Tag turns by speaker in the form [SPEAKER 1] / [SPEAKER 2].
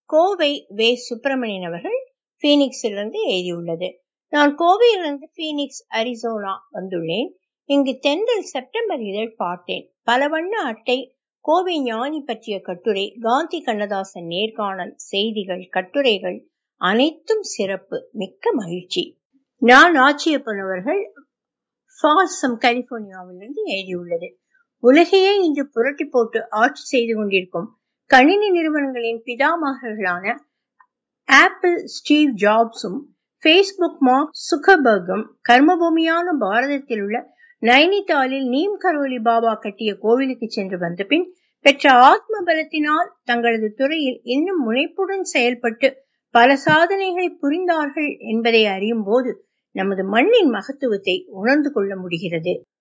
[SPEAKER 1] கோவை வே சுப்பிரமணியன் அவர்கள் பீனிக்ஸிலிருந்து எழுதியுள்ளது நான் கோவையிலிருந்து பீனிக்ஸ் அரிசோனா வந்துள்ளேன் இங்கு தென்றல் செப்டம்பர் இதழ் பார்த்தேன் பல வண்ண அட்டை கோவை ஞானி பற்றிய கட்டுரை காந்தி கண்ணதாசன் நேர்காணல் செய்திகள் கட்டுரைகள் அனைத்தும் சிறப்பு மிக்க மகிழ்ச்சி நான் ஆச்சியப்பன் அவர்கள் ஃபால்சம் கலிபோர்னியாவிலிருந்து எழுதியுள்ளது உலகையே இன்று புரட்டி போட்டு ஆட்சி செய்து கொண்டிருக்கும் கணினி நிறுவனங்களின் பிதாமகர்களான ஆப்பிள் ஸ்டீவ் ஜாப்ஸும் பேஸ்புக் மார்க் சுகபர்கும் கர்மபூமியான பாரதத்தில் உள்ள நைனிதாலில் நீம் கரோலி பாபா கட்டிய கோவிலுக்கு சென்று வந்த பின் பெற்ற ஆத்ம பலத்தினால் தங்களது துறையில் இன்னும் முனைப்புடன் செயல்பட்டு பல சாதனைகளை புரிந்தார்கள் என்பதை அறியும் போது நமது மண்ணின் மகத்துவத்தை உணர்ந்து கொள்ள முடிகிறது